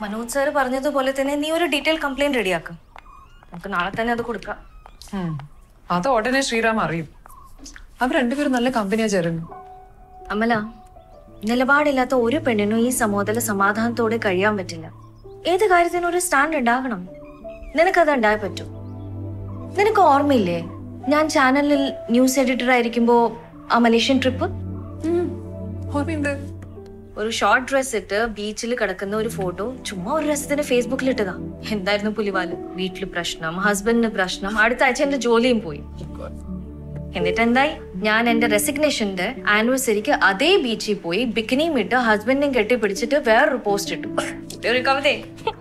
Manoj sir പറഞ്ഞതുപോലെ തന്നെ നീ ഒരു ഡീറ്റെയിൽ കംപ്ലൈന്റ് റെഡിയാക്കും നമുക്ക് നാളെ തന്നെ അത് കൊടുക്കാം ഉം. അത് ഉടനെ ശ്രീറാം അറിയും അവർ രണ്ടുപേരും നല്ല കമ്പനിയാ ചേരുന്നു അമല നിലപാടില്ലാത്ത ഒരു പെണ്ണിനും ഈ സമൂഹത്തിൽ സമാധാനത്തോടെ കഴിയാൻ പറ്റില്ല ഏത് കാര്യത്തിനും ഒരു സ്റ്റാൻഡ് ഉണ്ടാകണം നിനക്കത് ഉണ്ടായി പറ്റും നിനക്ക് ഓർമ്മയില്ലേ ഞാൻ ചാനലിൽ ന്യൂസ് എഡിറ്റർ ആയിരിക്കുമ്പോ ആ മലേഷ്യൻ ട്രിപ്പ് ഓർമ്മയുണ്ട് ഒരു ഷോർട്ട് ഡ്രസ് ഇട്ട് ബീച്ചിൽ കിടക്കുന്ന ഒരു ഫോട്ടോ ചുമ്മാ ഒരു രസത്തിന് ഫേസ്ബുക്കിൽ ഇട്ടതാ എന്തായിരുന്നു പുലിവാല് വീട്ടില് പ്രശ്നം ഹസ്ബൻഡിന് പ്രശ്നം അടുത്ത ആഴ്ച എന്റെ ജോലിയും പോയി എന്നിട്ട് എന്തായി ഞാൻ എന്റെ റെസിഗ്നേഷന്റെ ആനിവേഴ്സറിക്ക് അതേ ബീച്ചിൽ പോയി ബിക്കിനിയും ഇട്ട് ഹസ്ബൻഡിനെയും കെട്ടിപ്പിടിച്ചിട്ട് വേറൊരു പോസ്റ്റ് ഇട്ടു ഇത് ഒരു കവിതേ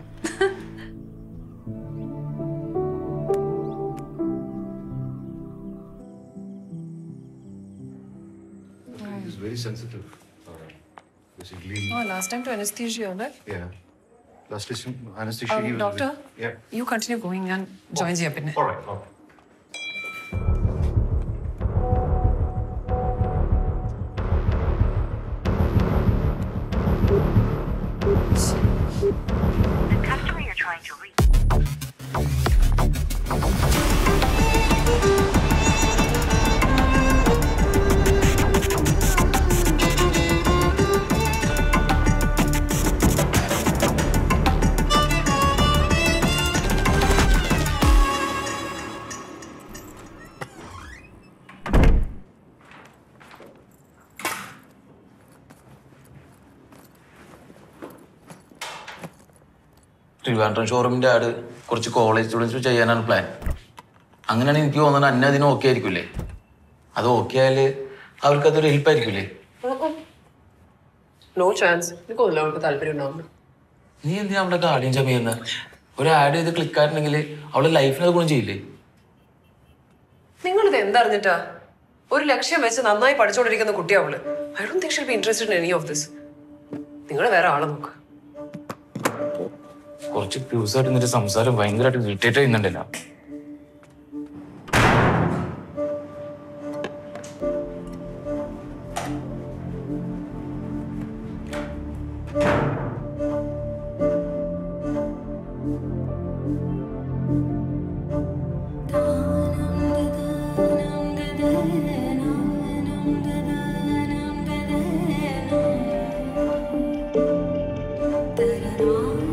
He's very sensitive. Uh, basically, ആ ലാസ്റ്റ് ടൈം ടു അനസ്തീഷ്യ അല്ലേ yeah. Last time, anesthesia. he was doctor very- Yeah. You continue going ഞാൻ ജോയിൻ ചെയ്യാം പിന്നെ All right. All right. The customer you're trying to reach. Trivandrum ഷോറൂമിന്റെ ad കുറച്ച് college students ചെയ്യാനാണ് plan അങ്ങനെയാണ് എനിക്ക് തോന്നുന്നത് അന്ന അതിന് ഓക്കെ ആയിരിക്കില്ലേ അത് ഓക്കെ ആയാല് അവർക്ക് അതൊരു ഹെൽപ്പ് ആയിരിക്കില്ലേ നോ ചാൻസ് എനിക്ക് തോന്നില്ല അവൾക്ക് താല്പര്യം ഉണ്ടാവുന്നു നീ എന്തിനാ അവിടെ ഗാർഡിയൻ ജമ ചെയ്യുന്ന ഒരു ആഡ് ചെയ്ത് ക്ലിക്ക് ആയിട്ടുണ്ടെങ്കിൽ അവളെ ലൈഫിന് അത് ഗുണം ചെയ്യില്ലേ നിങ്ങളിത് എന്തറിഞ്ഞിട്ടാ ഒരു ലക്ഷ്യം വെച്ച് നന്നായി പഠിച്ചുകൊണ്ടിരിക്കുന്ന കുട്ടിയാ അവള് I don't think she'll be interested in any of this നിങ്ങൾ വേറെ ആളെ നോക്ക് കുറച്ച് ദിവസമായിട്ട് നിന്റെ സംസാരം ഭയങ്കരമായിട്ട് ഇറിറ്റേറ്റ് ചെയ്യുന്നുണ്ടല്ലോ Da-da-da.